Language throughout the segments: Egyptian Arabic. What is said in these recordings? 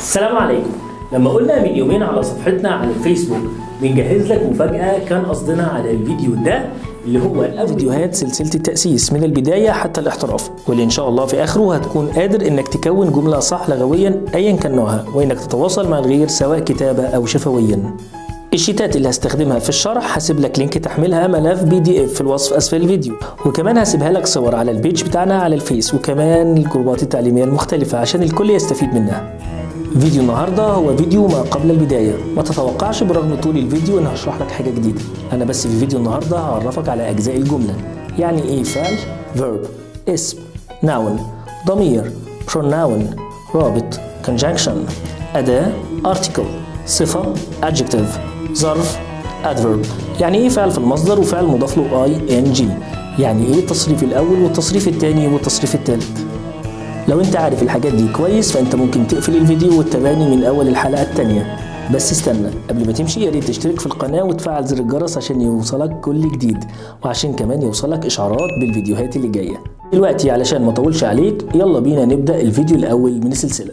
السلام عليكم لما قلنا من يومين على صفحتنا على الفيسبوك بنجهز لك مفاجأة كان قصدنا على الفيديو ده اللي هو فيديوهات سلسلة التأسيس من البداية حتى الاحتراف واللي إن شاء الله في آخره هتكون قادر إنك تكون جملة صح لغويا أيا كان نوعها وإنك تتواصل مع الغير سواء كتابة أو شفويا الشيتات اللي هستخدمها في الشرح هسيب لك لينك تحميلها ملف بي دي اف في الوصف اسفل الفيديو وكمان هسيبها لك صور على البيج بتاعنا على الفيس وكمان الجروبات التعليميه المختلفه عشان الكل يستفيد منها فيديو النهارده هو فيديو ما قبل البدايه ما تتوقعش برغم طول الفيديو ان هشرح لك حاجه جديده انا بس في فيديو النهارده هعرفك على اجزاء الجمله يعني ايه فعل verb اسم noun ضمير pronoun رابط conjunction اداه article صفه adjective ظرف adverb يعني ايه فعل في المصدر وفعل مضاف له اي ان جي يعني ايه التصريف الاول والتصريف الثاني والتصريف الثالث لو انت عارف الحاجات دي كويس فانت ممكن تقفل الفيديو وتتابعني من اول الحلقه الثانيه بس استنى قبل ما تمشي يا ريت تشترك في القناه وتفعل زر الجرس عشان يوصلك كل جديد وعشان كمان يوصلك اشعارات بالفيديوهات اللي جايه دلوقتي علشان ما اطولش عليك يلا بينا نبدا الفيديو الاول من السلسله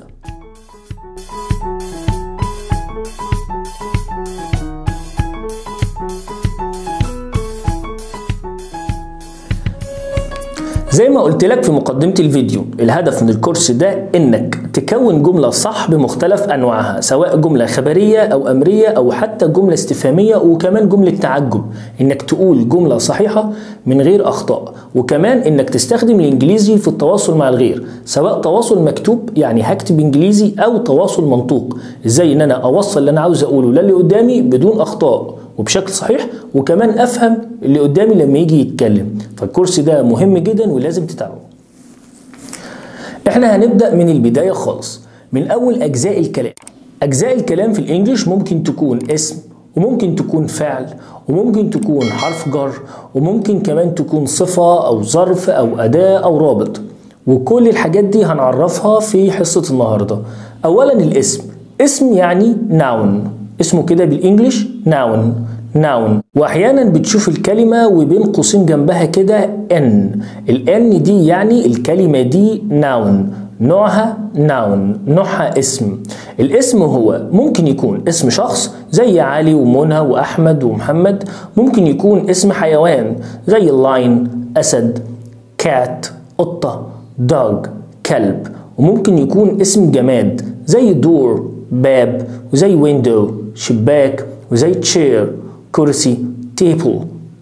زي ما قلت لك في مقدمة الفيديو الهدف من الكورس ده انك تكون جملة صح بمختلف انواعها سواء جملة خبرية او امرية او حتى جملة استفهامية وكمان جملة تعجب انك تقول جملة صحيحة من غير اخطاء وكمان انك تستخدم الانجليزي في التواصل مع الغير سواء تواصل مكتوب يعني هكتب انجليزي او تواصل منطوق ازاي ان انا اوصل اللي انا عاوز اقوله للي قدامي بدون اخطاء وبشكل صحيح وكمان افهم اللي قدامي لما يجي يتكلم فالكورس ده مهم جدا ولازم تتابعه احنا هنبدا من البدايه خالص من اول اجزاء الكلام اجزاء الكلام في الانجليش ممكن تكون اسم وممكن تكون فعل وممكن تكون حرف جر وممكن كمان تكون صفه او ظرف او اداه او رابط وكل الحاجات دي هنعرفها في حصه النهارده اولا الاسم اسم يعني noun اسمه كده بالانجلش ناون ناون واحيانا بتشوف الكلمه وبين قوسين جنبها كده ان الان دي يعني الكلمه دي ناون نوعها ناون نوعها اسم الاسم هو ممكن يكون اسم شخص زي علي ومنى واحمد ومحمد ممكن يكون اسم حيوان زي اللاين اسد كات قطه دوج كلب وممكن يكون اسم جماد زي دور باب وزي ويندو شباك وزي تشير كرسي تيبل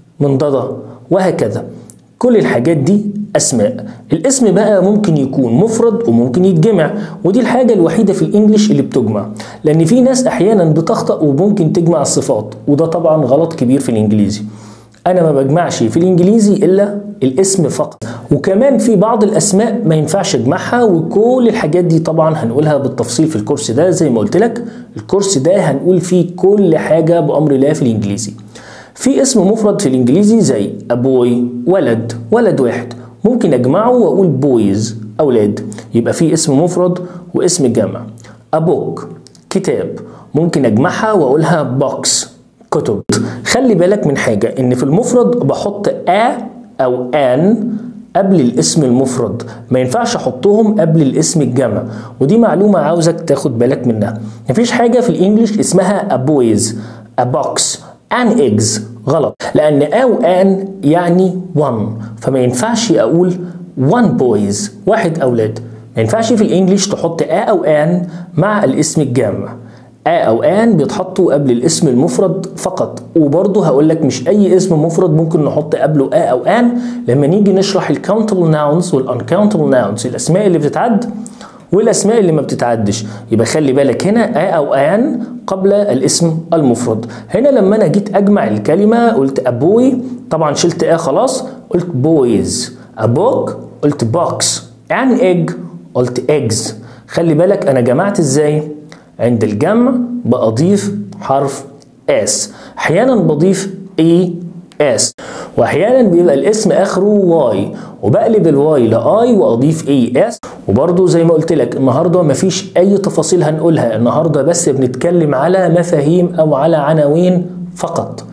منضدة وهكذا كل الحاجات دي أسماء الاسم بقى ممكن يكون مفرد وممكن يتجمع ودي الحاجة الوحيدة في الإنجليش اللي بتجمع لأن في ناس أحيانا بتخطأ وممكن تجمع الصفات وده طبعا غلط كبير في الإنجليزي أنا ما بجمعش في الإنجليزي إلا الاسم فقط وكمان في بعض الاسماء ما ينفعش اجمعها وكل الحاجات دي طبعا هنقولها بالتفصيل في الكورس ده زي ما قلت لك الكورس ده هنقول فيه كل حاجه بامر الله في الانجليزي في اسم مفرد في الانجليزي زي ابوي ولد ولد واحد ممكن اجمعه واقول بويز اولاد يبقى في اسم مفرد واسم جمع ابوك كتاب ممكن اجمعها واقولها بوكس كتب خلي بالك من حاجه ان في المفرد بحط ا او ان قبل الاسم المفرد ما ينفعش احطهم قبل الاسم الجمع ودي معلومه عاوزك تاخد بالك منها مفيش حاجه في الانجليش اسمها a boys a box an eggs غلط لان او ان يعني one فما ينفعش اقول one boys واحد اولاد ما ينفعش في الانجليش تحط a او ان مع الاسم الجمع ا او ان بيتحطوا قبل الاسم المفرد فقط وبرضه هقول لك مش اي اسم مفرد ممكن نحط قبله ا او ان لما نيجي نشرح الكاونتبل ناونز والانكاونتبل ناونز الاسماء اللي بتتعد والاسماء اللي ما بتتعدش يبقى خلي بالك هنا ا او ان قبل الاسم المفرد هنا لما انا جيت اجمع الكلمه قلت ابوي طبعا شلت ا خلاص قلت بويز ابوك قلت بوكس ان ايج قلت ايجز خلي بالك انا جمعت ازاي عند الجمع بأضيف حرف اس احيانا بضيف اي اس واحيانا بيبقى الاسم اخره واي وبقلب الواي لاي واضيف اي اس وبرضه زي ما قلت لك النهارده مفيش اي تفاصيل هنقولها النهارده بس بنتكلم على مفاهيم او على عناوين فقط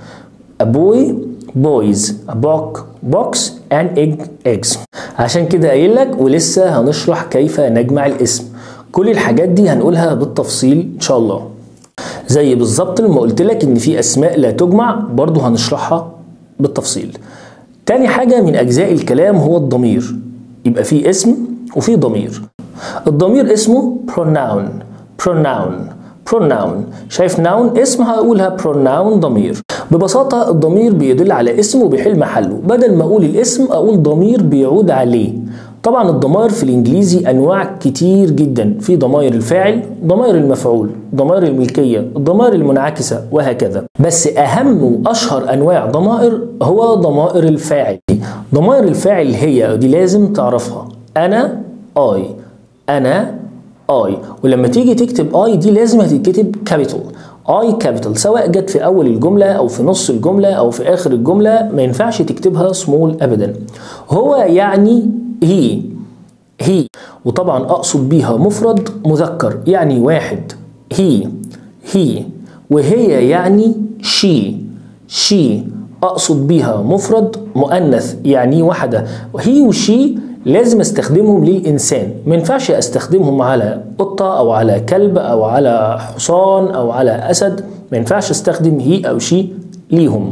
ابوي بويز بوك بوكس and egg eggs عشان كده قايل لك ولسه هنشرح كيف نجمع الاسم كل الحاجات دي هنقولها بالتفصيل ان شاء الله زي بالظبط لما قلت لك ان في اسماء لا تجمع برضو هنشرحها بالتفصيل تاني حاجة من اجزاء الكلام هو الضمير يبقى في اسم وفي ضمير الضمير اسمه pronoun pronoun pronoun شايف noun اسم هقولها pronoun ضمير ببساطة الضمير بيدل على اسم وبيحل محله بدل ما اقول الاسم اقول ضمير بيعود عليه طبعا الضمائر في الانجليزي انواع كتير جدا في ضمائر الفاعل ضمائر المفعول ضمائر الملكيه الضمائر المنعكسه وهكذا بس اهم واشهر انواع ضمائر هو ضمائر الفاعل ضمائر الفاعل هي دي لازم تعرفها انا اي انا اي ولما تيجي تكتب اي دي لازم هتتكتب كابيتال اي كابيتال سواء جت في اول الجمله او في نص الجمله او في اخر الجمله ما ينفعش تكتبها سمول ابدا هو يعني هي هي وطبعا اقصد بيها مفرد مذكر يعني واحد هي هي وهي يعني شي شي اقصد بيها مفرد مؤنث يعني واحده وهي وشي لازم استخدمهم للانسان ما ينفعش استخدمهم على قطه او على كلب او على حصان او على اسد ما ينفعش استخدم هي او شي ليهم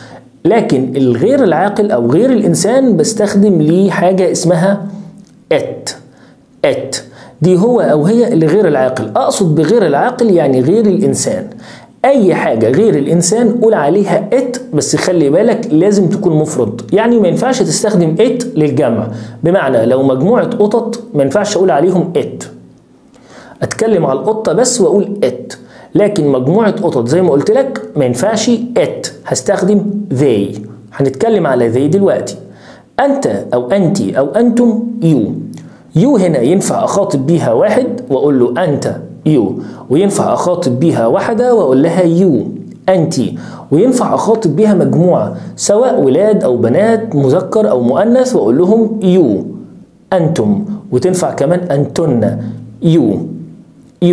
لكن الغير العاقل او غير الانسان بستخدم ليه حاجه اسمها ات ات دي هو او هي اللي غير العاقل اقصد بغير العاقل يعني غير الانسان اي حاجه غير الانسان قول عليها ات بس خلي بالك لازم تكون مفرد يعني ما ينفعش تستخدم ات للجمع بمعنى لو مجموعه قطط ما ينفعش اقول عليهم ات اتكلم على القطه بس واقول ات لكن مجموعة قطط زي ما قلت لك ما ينفعش ات هستخدم they هنتكلم على they دلوقتي أنت أو أنت أو أنتم you you هنا ينفع أخاطب بيها واحد وأقول له أنت you وينفع أخاطب بيها واحدة وأقول لها you أنت وينفع أخاطب بيها مجموعة سواء ولاد أو بنات مذكر أو مؤنث وأقول لهم you أنتم وتنفع كمان أنتن you you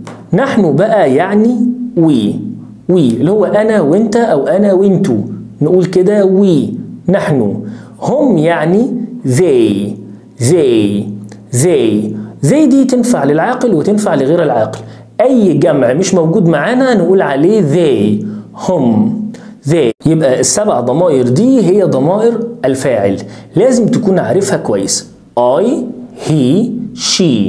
نحن بقى يعني وي وي اللي هو انا وانت او انا وانتو نقول كده وي نحن هم يعني they they they they دي تنفع للعاقل وتنفع لغير العاقل اي جمع مش موجود معانا نقول عليه they هم they يبقى السبع ضمائر دي هي ضمائر الفاعل لازم تكون عارفها كويس I he she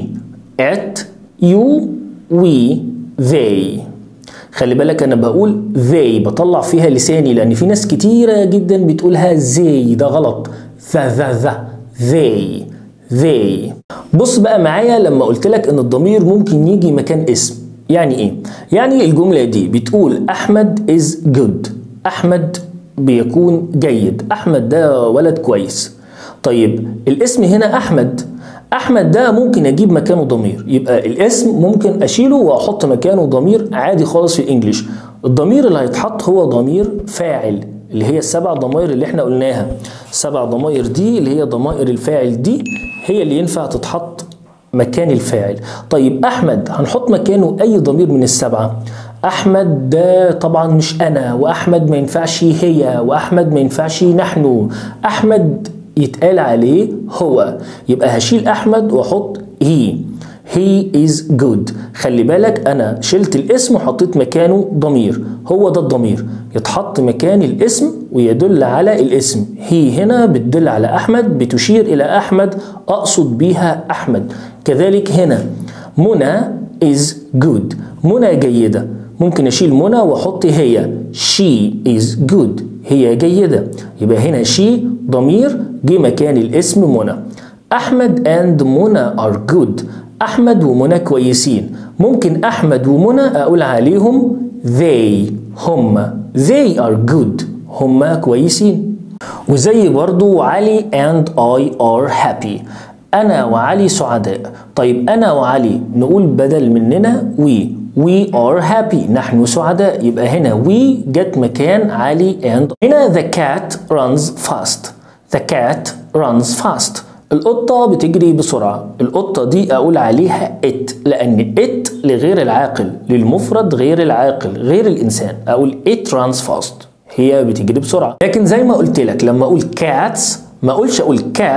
it you we they خلي بالك انا بقول they بطلع فيها لساني لان في ناس كتيره جدا بتقولها زي ده غلط ذا ذا ذا they they بص بقى معايا لما قلت لك ان الضمير ممكن يجي مكان اسم يعني ايه يعني الجمله دي بتقول احمد is good احمد بيكون جيد احمد ده ولد كويس طيب الاسم هنا احمد احمد ده ممكن اجيب مكانه ضمير يبقى الاسم ممكن اشيله واحط مكانه ضمير عادي خالص في الانجليش الضمير اللي هيتحط هو ضمير فاعل اللي هي السبع ضمائر اللي احنا قلناها السبع ضمائر دي اللي هي ضمائر الفاعل دي هي اللي ينفع تتحط مكان الفاعل طيب احمد هنحط مكانه اي ضمير من السبعه احمد ده طبعا مش انا واحمد ما ينفعش هي واحمد ما ينفعش نحن احمد يتقال عليه هو يبقى هشيل احمد واحط هي he is good خلي بالك انا شلت الاسم وحطيت مكانه ضمير هو ده الضمير يتحط مكان الاسم ويدل على الاسم هي هنا بتدل على احمد بتشير الى احمد اقصد بيها احمد كذلك هنا منى is good منى جيدة ممكن اشيل منى واحط هي she is good هي جيدة يبقى هنا she ضمير جه مكان الاسم منى أحمد and منى are good أحمد ومنى كويسين ممكن أحمد ومنى أقول عليهم they هم they are good هم كويسين وزي برضو علي and I are happy أنا وعلي سعداء طيب أنا وعلي نقول بدل مننا we We are happy نحن سعداء يبقى هنا we جت مكان علي and هنا the cat runs fast the cat runs fast القطة بتجري بسرعة القطة دي أقول عليها it لأن it لغير العاقل للمفرد غير العاقل غير الإنسان أقول it runs fast هي بتجري بسرعة لكن زي ما قلت لك لما أقول cats ما أقولش أقول cats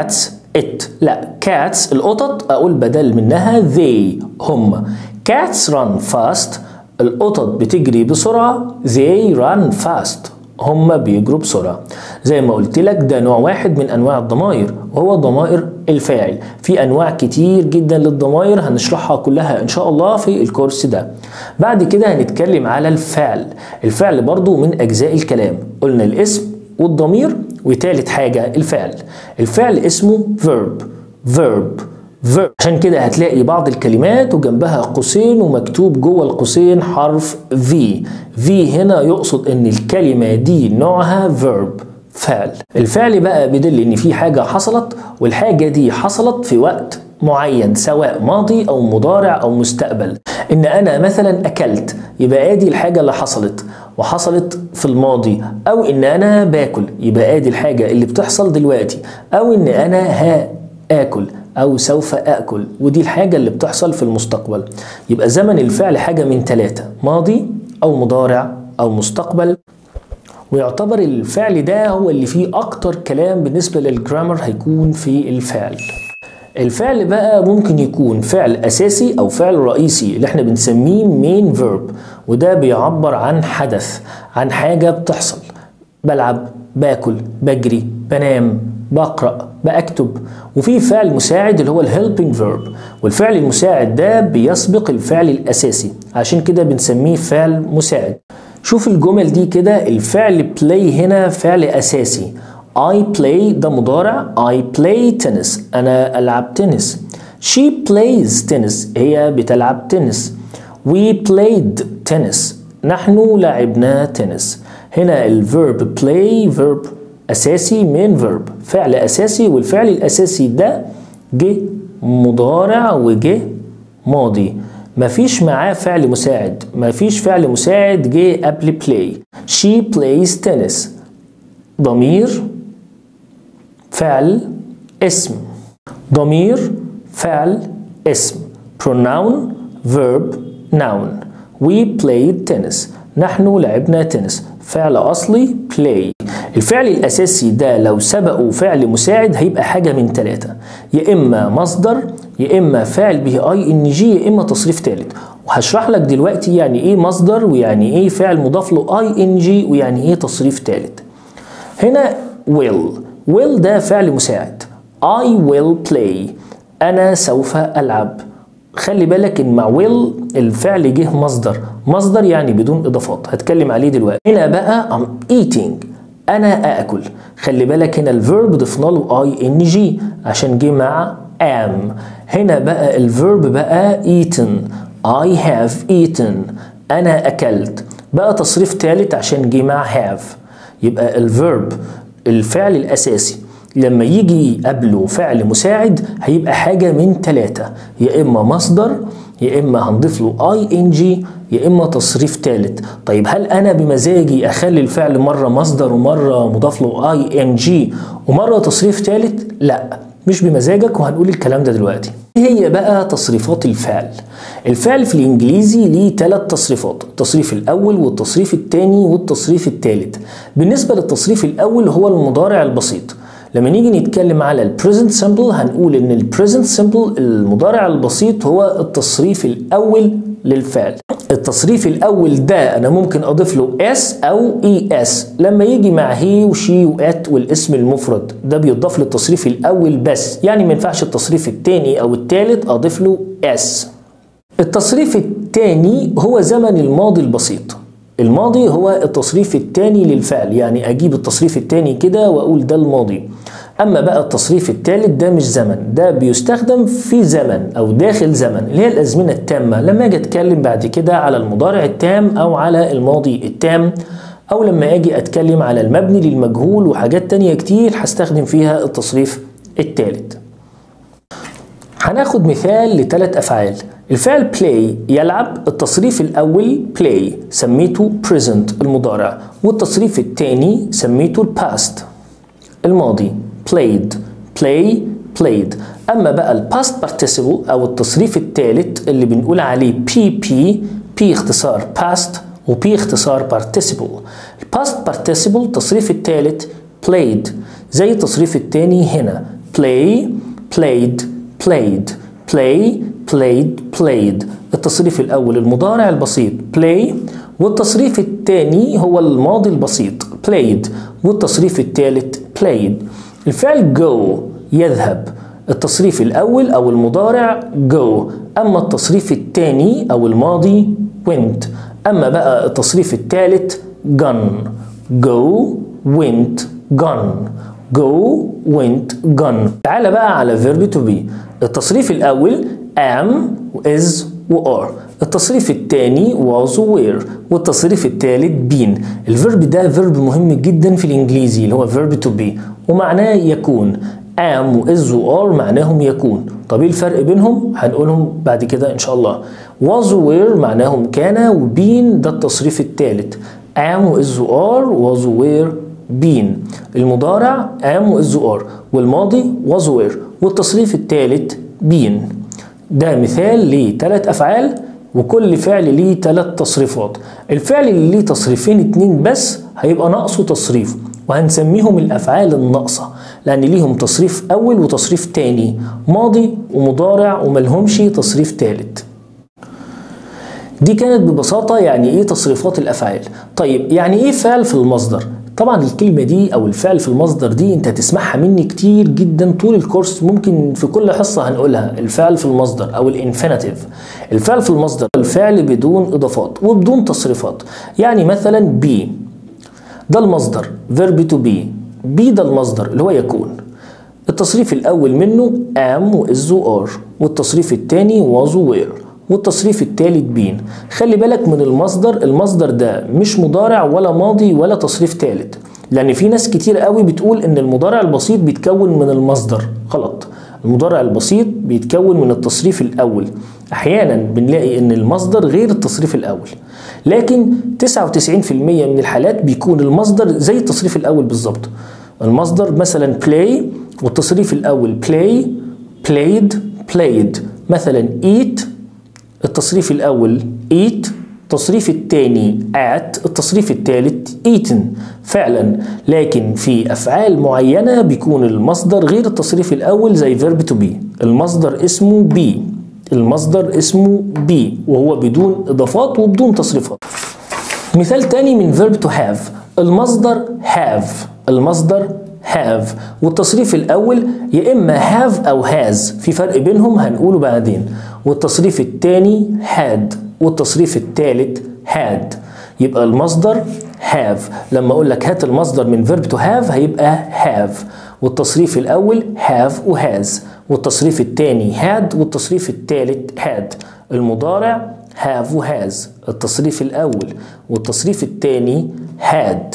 it لا cats القطط اقول بدل منها they هم cats run fast القطط بتجري بسرعة they run fast هم بيجروا بسرعة زي ما قلت لك ده نوع واحد من انواع الضمائر وهو ضمائر الفاعل في انواع كتير جدا للضمائر هنشرحها كلها ان شاء الله في الكورس ده بعد كده هنتكلم على الفعل الفعل برضو من اجزاء الكلام قلنا الاسم والضمير وتالت حاجة الفعل الفعل اسمه verb verb verb عشان كده هتلاقي بعض الكلمات وجنبها قوسين ومكتوب جوه القوسين حرف V V هنا يقصد ان الكلمة دي نوعها verb فعل الفعل بقى بيدل ان في حاجة حصلت والحاجة دي حصلت في وقت معين سواء ماضي او مضارع او مستقبل ان انا مثلا اكلت يبقى ادي الحاجة اللي حصلت وحصلت في الماضي او ان انا باكل يبقى ادي الحاجة اللي بتحصل دلوقتي او ان انا هاكل او سوف اكل ودي الحاجة اللي بتحصل في المستقبل يبقى زمن الفعل حاجة من ثلاثة ماضي او مضارع او مستقبل ويعتبر الفعل ده هو اللي فيه اكتر كلام بالنسبة للجرامر هيكون في الفعل الفعل بقى ممكن يكون فعل اساسي او فعل رئيسي اللي احنا بنسميه مين فيرب وده بيعبر عن حدث عن حاجه بتحصل بلعب باكل بجري بنام بقرا بكتب وفي فعل مساعد اللي هو الهيلبينج فيرب والفعل المساعد ده بيسبق الفعل الاساسي عشان كده بنسميه فعل مساعد شوف الجمل دي كده الفعل play هنا فعل اساسي I play ده مضارع I play tennis أنا ألعب تنس She plays tennis هي بتلعب تنس We played tennis نحن لعبنا تنس هنا الفيرب play verb أساسي من verb فعل أساسي والفعل الأساسي ده جه مضارع وجه ماضي مفيش معاه فعل مساعد مفيش فعل مساعد جه قبل play She plays tennis ضمير فعل اسم ضمير فعل اسم pronoun verb noun we played tennis نحن لعبنا تنس فعل أصلي play الفعل الأساسي ده لو سبقه فعل مساعد هيبقى حاجة من ثلاثة يا إما مصدر يا إما فعل به اي ان جي يا إما تصريف ثالث وهشرح لك دلوقتي يعني إيه مصدر ويعني إيه فعل مضاف له اي ان جي ويعني إيه تصريف ثالث هنا will will ده فعل مساعد I will play أنا سوف ألعب خلي بالك إن مع will الفعل جه مصدر مصدر يعني بدون إضافات هتكلم عليه دلوقتي هنا بقى I'm eating أنا أكل خلي بالك هنا الفيرب ضفنا له اي ان جي عشان جه مع am هنا بقى الفيرب بقى eaten I have eaten أنا أكلت بقى تصريف ثالث عشان جه مع have يبقى الفيرب الفعل الأساسي لما يجي قبله فعل مساعد هيبقى حاجة من ثلاثة يا إما مصدر يا إما هنضيف له اي ان جي يا إما تصريف ثالث طيب هل أنا بمزاجي أخلي الفعل مرة مصدر ومرة مضاف له اي ان جي ومرة تصريف ثالث؟ لا مش بمزاجك وهنقول الكلام ده دلوقتي هي بقى تصريفات الفعل الفعل في الانجليزي ليه ثلاث تصريفات التصريف الاول والتصريف الثاني والتصريف الثالث بالنسبه للتصريف الاول هو المضارع البسيط لما نيجي نتكلم على البريزنت سمبل هنقول ان البريزنت سمبل المضارع البسيط هو التصريف الاول للفعل التصريف الاول ده انا ممكن اضيف له اس او اي اس لما يجي مع هي وشي وات والاسم المفرد ده بيضاف للتصريف الاول بس يعني ما ينفعش التصريف الثاني او الثالث اضيف له اس التصريف الثاني هو زمن الماضي البسيط الماضي هو التصريف الثاني للفعل يعني اجيب التصريف الثاني كده واقول ده الماضي اما بقى التصريف الثالث ده مش زمن ده بيستخدم في زمن او داخل زمن اللي هي الازمنه التامه لما اجي اتكلم بعد كده على المضارع التام او على الماضي التام او لما اجي اتكلم على المبني للمجهول وحاجات تانية كتير هستخدم فيها التصريف الثالث هناخد مثال لثلاث افعال الفعل play يلعب التصريف الأول play سميته present المضارع والتصريف الثاني سميته past الماضي played play played أما بقى ال past participle أو التصريف الثالث اللي بنقول عليه PP P اختصار past و P اختصار participle ال past participle التصريف الثالث played زي التصريف الثاني هنا play played played play played played التصريف الأول المضارع البسيط play والتصريف الثاني هو الماضي البسيط played والتصريف الثالث played الفعل go يذهب التصريف الأول أو المضارع go أما التصريف الثاني أو الماضي went أما بقى التصريف الثالث gone go went gone go went gone تعال بقى على verb to be التصريف الأول am is و are التصريف الثاني was و were والتصريف الثالث been الفيرب ده فيرب مهم جدا في الإنجليزي اللي هو verb to be ومعناه يكون am و is و are معناهم يكون طب ايه الفرق بينهم هنقولهم بعد كده ان شاء الله was و were معناهم كان و been ده التصريف الثالث am و is و are was و were been المضارع am و is و are والماضي was و were والتصريف الثالث been ده مثال لثلاث افعال وكل فعل ليه ثلاث تصريفات الفعل اللي ليه تصريفين اتنين بس هيبقى ناقصه تصريف وهنسميهم الافعال الناقصه لان ليهم تصريف اول وتصريف تاني ماضي ومضارع وملهمش تصريف تالت دي كانت ببساطة يعني ايه تصريفات الافعال طيب يعني ايه فعل في المصدر طبعا الكلمة دي او الفعل في المصدر دي انت هتسمعها مني كتير جدا طول الكورس ممكن في كل حصة هنقولها الفعل في المصدر او الانفينيتيف الفعل في المصدر الفعل بدون اضافات وبدون تصريفات يعني مثلا be ده المصدر verb to be be ده المصدر اللي هو يكون التصريف الأول منه am و is و are والتصريف الثاني was و were والتصريف الثالث been خلي بالك من المصدر المصدر ده مش مضارع ولا ماضي ولا تصريف ثالث لأن في ناس كتير قوي بتقول إن المضارع البسيط بيتكون من المصدر غلط المضارع البسيط بيتكون من التصريف الأول أحيانا بنلاقي إن المصدر غير التصريف الأول لكن 99% من الحالات بيكون المصدر زي التصريف الأول بالظبط المصدر مثلا play والتصريف الأول play played played مثلا eat التصريف الأول eat التصريف الثاني at التصريف الثالث eaten فعلا لكن في أفعال معينة بيكون المصدر غير التصريف الأول زي verb to be المصدر اسمه be المصدر اسمه be وهو بدون إضافات وبدون تصريفات مثال تاني من verb to have المصدر have المصدر have والتصريف الأول يا إما have أو has في فرق بينهم هنقوله بعدين والتصريف الثاني had والتصريف الثالث had يبقى المصدر have لما أقول لك هات المصدر من verb to have هيبقى have والتصريف الأول have و has والتصريف الثاني had والتصريف الثالث had المضارع have و has التصريف الأول والتصريف الثاني had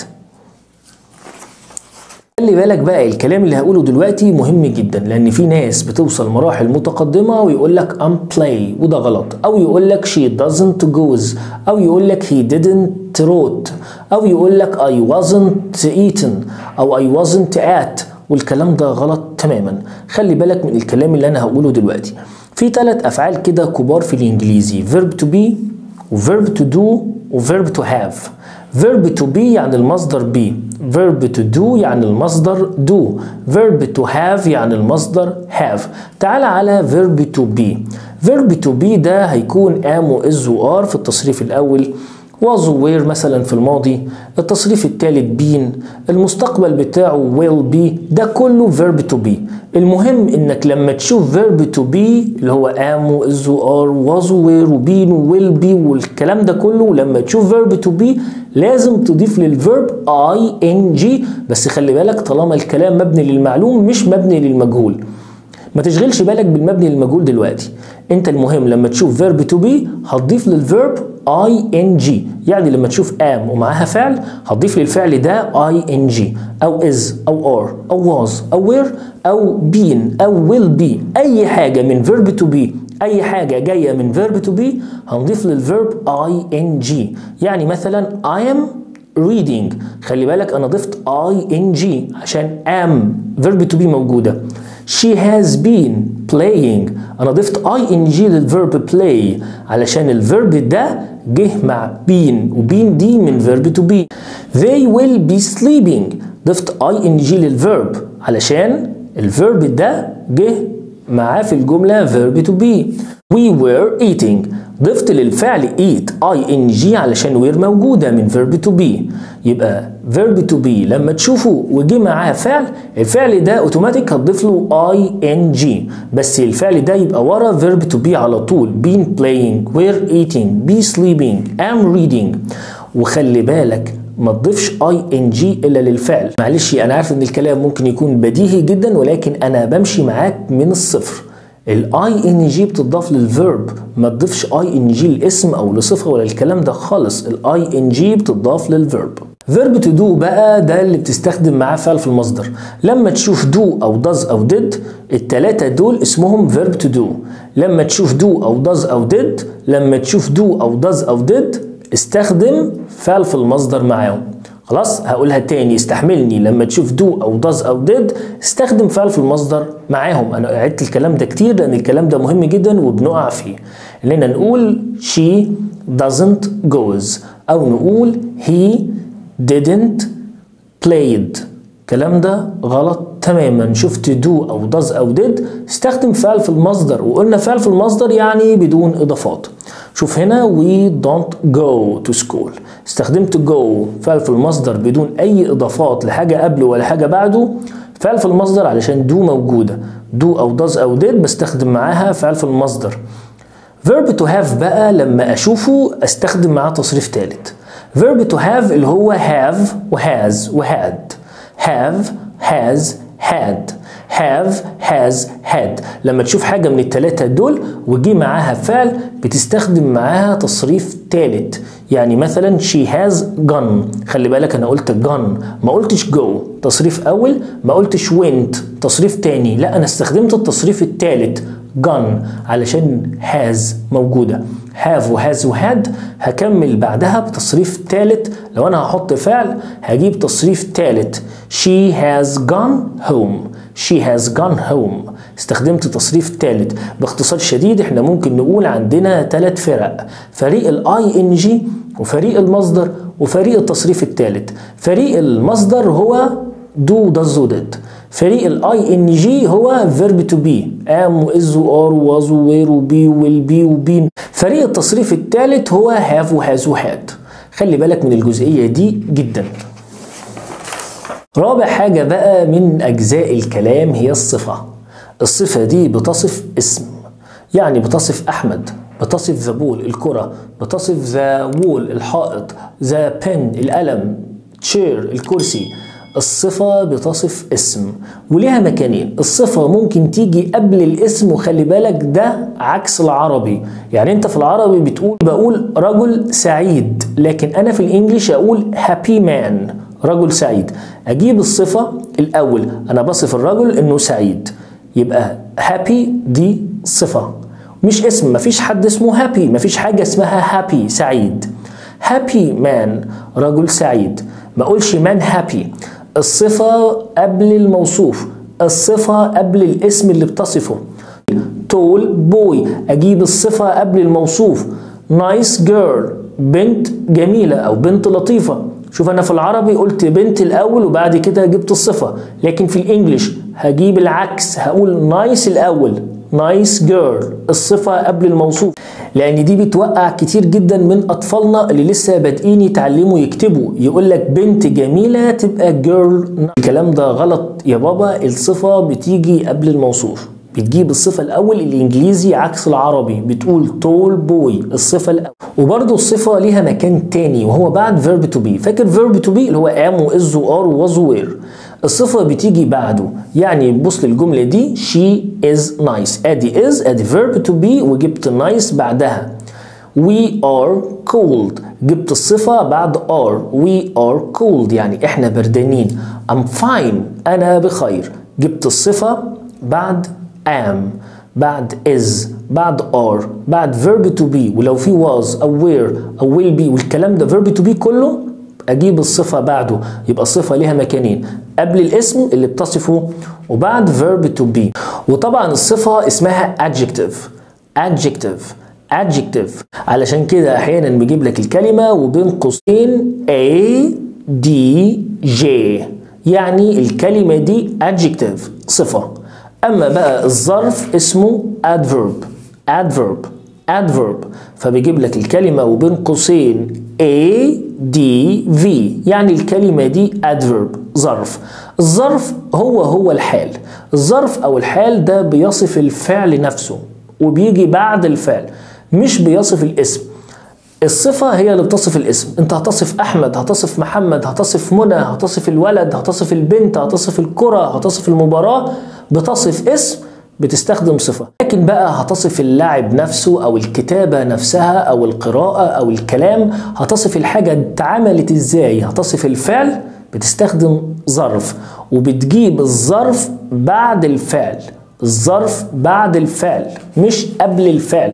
خلي بالك بقى الكلام اللي هقوله دلوقتي مهم جدا لان في ناس بتوصل مراحل متقدمه ويقول لك I'm play وده غلط او يقول لك she doesn't goes او يقول لك he didn't wrote او يقول لك I wasn't eaten او I wasn't at والكلام ده غلط تماما خلي بالك من الكلام اللي انا هقوله دلوقتي في ثلاث افعال كده كبار في الانجليزي verb to be وverb to do وverb to have verb to be يعني المصدر be verb to do يعني المصدر do verb to have يعني المصدر have تعال على verb to be verb to be ده هيكون am و is و are في التصريف الأول was و were مثلا في الماضي التصريف الثالث been المستقبل بتاعه will be ده كله verb to be المهم انك لما تشوف verb to be اللي هو am و is و are was و were و been و will be والكلام ده كله لما تشوف verb to be لازم تضيف للفيرب ing بس خلي بالك طالما الكلام مبني للمعلوم مش مبني للمجهول ما تشغلش بالك بالمبني للمجهول دلوقتي انت المهم لما تشوف verb to be هتضيف للفيرب ing يعني لما تشوف am ومعاها فعل هتضيف للفعل ده ing او is او are او was او were او been او will be اي حاجه من verb to be اي حاجه جايه من verb to be هنضيف للفيرب ing يعني مثلا I am reading خلي بالك انا ضفت ing عشان am verb to be موجوده she has been playing انا ضفت ing للفيرب play علشان الفيرب ده جه مع been وبين دي من verb to be they will be sleeping ضفت ing للفيرب علشان الفيرب ده جه معاه في الجملة verb to be we were eating ضفت للفعل eat ing علشان were موجودة من verb to be يبقى verb to be لما تشوفه وجي معاه فعل الفعل ده اوتوماتيك هتضيف له ing بس الفعل ده يبقى ورا verb to be على طول been playing were eating be sleeping am reading وخلي بالك ما تضيفش اي ان جي الا للفعل معلش انا عارف ان الكلام ممكن يكون بديهي جدا ولكن انا بمشي معاك من الصفر الاي ان جي بتضاف للفيرب ما تضيفش اي ان جي لاسم او لصفه ولا الكلام ده خالص الاي ان جي بتضاف للفيرب فيرب تو دو بقى ده اللي بتستخدم معاه فعل في المصدر لما تشوف دو او داز او ديد التلاتة دول اسمهم فيرب تو دو لما تشوف دو او داز او ديد لما تشوف دو او داز او ديد استخدم فعل في المصدر معاهم خلاص هقولها تاني استحملني لما تشوف دو او داز او ديد استخدم فعل في المصدر معاهم انا عدت الكلام ده كتير لان الكلام ده مهم جدا وبنقع فيه اننا نقول she doesn't goes او نقول he didn't played الكلام ده غلط تماما شفت دو او داز او ديد استخدم فعل في المصدر وقلنا فعل في المصدر يعني بدون اضافات شوف هنا we don't go to school استخدمت go فعل في المصدر بدون اي اضافات لحاجه قبله ولا حاجه بعده فعل في المصدر علشان do موجوده do او does او did بستخدم معاها فعل في المصدر verb to have بقى لما اشوفه استخدم معاه تصريف ثالث verb to have اللي هو have وhas وhad have has had have has had لما تشوف حاجة من التلاتة دول وجي معاها فعل بتستخدم معاها تصريف تالت يعني مثلا she has gone خلي بالك انا قلت gone ما قلتش go تصريف اول ما قلتش went تصريف تاني لا انا استخدمت التصريف التالت gone علشان has موجودة have وهاز وهاد هكمل بعدها بتصريف تالت لو انا هحط فعل هجيب تصريف تالت she has gone home she has gone home استخدمت تصريف تالت باختصار شديد احنا ممكن نقول عندنا ثلاث فرق فريق الاي ان جي وفريق المصدر وفريق التصريف الثالث فريق المصدر هو دو داز وديد فريق الاي ان جي هو فيرب تو بي ام واز وار وواز ووير وبي ويل بي وبين فريق التصريف الثالث هو هاف وهاز وهاد خلي بالك من الجزئيه دي جدا رابع حاجه بقى من اجزاء الكلام هي الصفه الصفه دي بتصف اسم يعني بتصف احمد بتصف ذا بول الكره بتصف ذا وول الحائط ذا بن القلم تشير الكرسي الصفة بتصف اسم وليها مكانين الصفة ممكن تيجي قبل الاسم وخلي بالك ده عكس العربي يعني انت في العربي بتقول بقول رجل سعيد لكن انا في الانجليش اقول هابي مان رجل سعيد اجيب الصفة الاول انا بصف الرجل انه سعيد يبقى هابي دي صفة مش اسم مفيش حد اسمه هابي مفيش حاجة اسمها هابي سعيد هابي مان رجل سعيد ما اقولش مان هابي الصفة قبل الموصوف الصفة قبل الاسم اللي بتصفه تول بوي أجيب الصفة قبل الموصوف نايس nice جيرل بنت جميلة أو بنت لطيفة شوف أنا في العربي قلت بنت الأول وبعد كده جبت الصفة لكن في الإنجليش هجيب العكس هقول نايس الأول نايس جيرل الصفة قبل الموصوف لأن دي بتوقع كتير جدا من أطفالنا اللي لسه بادئين يتعلموا يكتبوا يقول لك بنت جميلة تبقى جيرل الكلام ده غلط يا بابا الصفة بتيجي قبل الموصوف بتجيب الصفة الأول الإنجليزي عكس العربي بتقول تول بوي الصفة الأول وبرضه الصفة ليها مكان تاني وهو بعد فيرب تو بي فاكر فيرب تو بي اللي هو ام واز وار وواز وير الصفة بتيجي بعده يعني بص للجملة دي she is nice ادي is ادي verb to be وجبت nice بعدها we are cold جبت الصفة بعد are we are cold يعني احنا بردانين I'm fine انا بخير جبت الصفة بعد am بعد is بعد are بعد verb to be ولو في was او were او will be والكلام ده verb to be كله اجيب الصفة بعده يبقى الصفة ليها مكانين قبل الاسم اللي بتصفه وبعد verb to be وطبعا الصفة اسمها adjective adjective adjective علشان كده احيانا بيجيب لك الكلمة وبين قوسين A D J يعني الكلمة دي adjective صفة أما بقى الظرف اسمه adverb adverb adverb فبيجيب لك الكلمة وبين قوسين A D V يعني الكلمة دي adverb ظرف الظرف هو هو الحال الظرف أو الحال ده بيصف الفعل نفسه وبيجي بعد الفعل مش بيصف الاسم الصفة هي اللي بتصف الاسم انت هتصف احمد هتصف محمد هتصف منى هتصف الولد هتصف البنت هتصف الكرة هتصف المباراة بتصف اسم بتستخدم صفة لكن بقى هتصف اللاعب نفسه أو الكتابة نفسها أو القراءة أو الكلام هتصف الحاجة اتعملت ازاي هتصف الفعل بتستخدم ظرف وبتجيب الظرف بعد الفعل الظرف بعد الفعل مش قبل الفعل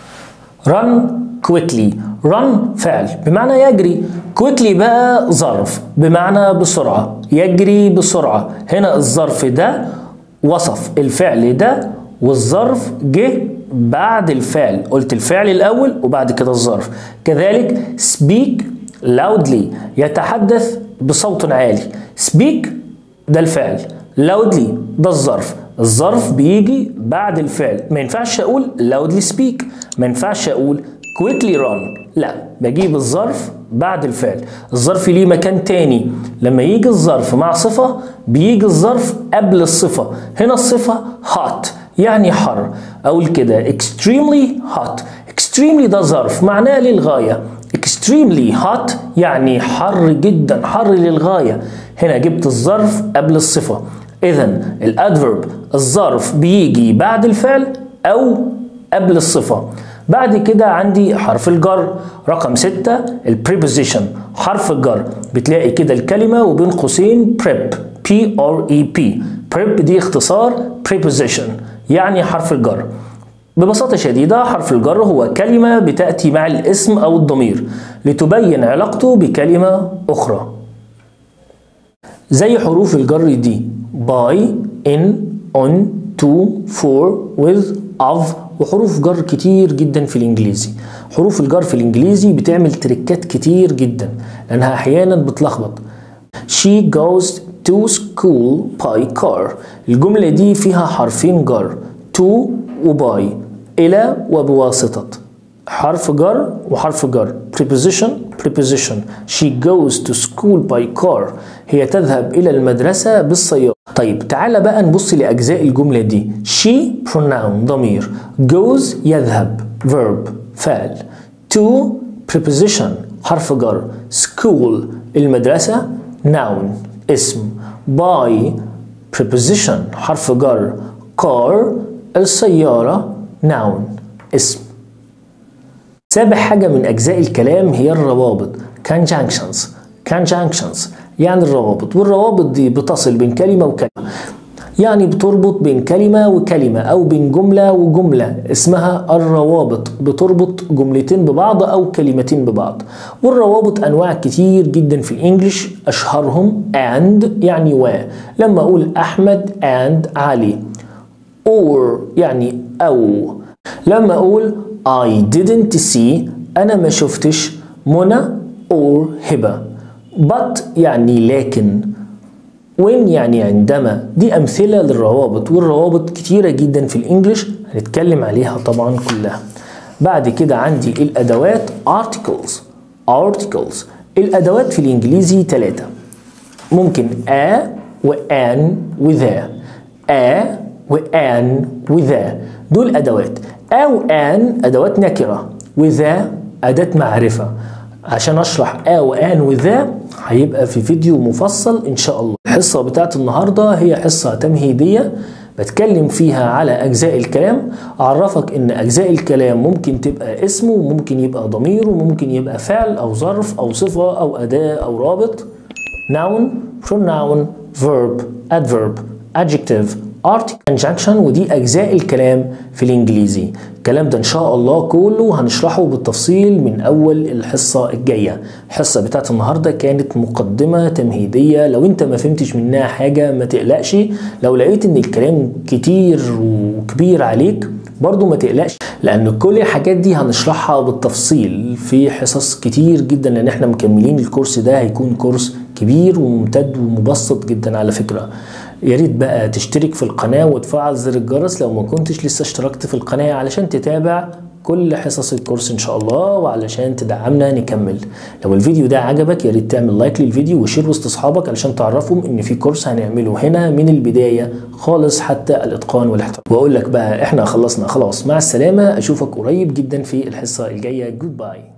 run quickly run فعل بمعنى يجري quickly بقى ظرف بمعنى بسرعة يجري بسرعة هنا الظرف ده وصف الفعل ده والظرف جه بعد الفعل قلت الفعل الأول وبعد كده الظرف كذلك speak loudly يتحدث بصوت عالي speak ده الفعل loudly ده الظرف الظرف بيجي بعد الفعل ما ينفعش اقول loudly speak ما ينفعش اقول quickly run لا بجيب الظرف بعد الفعل الظرف ليه مكان تاني لما يجي الظرف مع صفة بيجي الظرف قبل الصفة هنا الصفة hot يعني حر أقول كده extremely hot extremely ده ظرف معناه للغاية extremely hot يعني حر جدا حر للغاية هنا جبت الظرف قبل الصفة إذا الادفرب الظرف بيجي بعد الفعل أو قبل الصفة بعد كده عندي حرف الجر رقم ستة البريبوزيشن حرف الجر بتلاقي كده الكلمة وبين قوسين prep P R E P prep دي اختصار preposition يعني حرف الجر ببساطة شديدة حرف الجر هو كلمة بتأتي مع الاسم أو الضمير لتبين علاقته بكلمة أخرى زي حروف الجر دي by, in, on, to, for, with, of وحروف جر كتير جدا في الانجليزي حروف الجر في الانجليزي بتعمل تريكات كتير جدا لانها احيانا بتلخبط she goes to school by car الجملة دي فيها حرفين جر to وباي إلى وبواسطة حرف جر وحرف جر preposition preposition she goes to school by car هي تذهب إلى المدرسة بالسيارة طيب تعالى بقى نبص لأجزاء الجملة دي she pronoun ضمير goes يذهب verb فعل to preposition حرف جر school المدرسة noun اسم by preposition حرف جر car السيارة noun اسم سابع حاجة من أجزاء الكلام هي الروابط conjunctions conjunctions يعني الروابط والروابط دي بتصل بين كلمة وكلمة يعني بتربط بين كلمة وكلمة أو بين جملة وجملة اسمها الروابط بتربط جملتين ببعض أو كلمتين ببعض والروابط أنواع كتير جدا في الإنجليش أشهرهم and يعني و لما أقول أحمد and علي or يعني أو لما أقول I didn't see أنا ما شفتش منى or هبة but يعني لكن when يعني عندما دي أمثلة للروابط والروابط كتيرة جدا في الإنجليش هنتكلم عليها طبعا كلها بعد كده عندي الأدوات articles articles الأدوات في الإنجليزي ثلاثة ممكن a وان وذا a وان وذا دول أدوات أو أن أدوات نكرة وذا أداة معرفة عشان أشرح آ وآن وذا هيبقى في فيديو مفصل إن شاء الله الحصة بتاعت النهاردة هي حصة تمهيدية بتكلم فيها على أجزاء الكلام أعرفك إن أجزاء الكلام ممكن تبقى اسمه وممكن يبقى ضمير وممكن يبقى فعل أو ظرف أو صفة أو أداة أو رابط noun pronoun verb adverb adjective article conjunction ودي أجزاء الكلام في الإنجليزي الكلام ده إن شاء الله كله هنشرحه بالتفصيل من أول الحصة الجاية الحصة بتاعت النهاردة كانت مقدمة تمهيدية لو أنت ما فهمتش منها حاجة ما تقلقش لو لقيت إن الكلام كتير وكبير عليك برضو ما تقلقش لان كل الحاجات دي هنشرحها بالتفصيل في حصص كتير جدا لان احنا مكملين الكورس ده هيكون كورس كبير وممتد ومبسط جدا على فكرة يا ريت بقى تشترك في القناة وتفعل زر الجرس لو ما كنتش لسه اشتركت في القناة علشان تتابع كل حصص الكورس ان شاء الله وعلشان تدعمنا نكمل لو الفيديو ده عجبك يا ريت تعمل لايك للفيديو وشير وسط اصحابك علشان تعرفهم ان في كورس هنعمله هنا من البدايه خالص حتى الاتقان والاحترام واقول لك بقى احنا خلصنا خلاص مع السلامه اشوفك قريب جدا في الحصه الجايه جود باي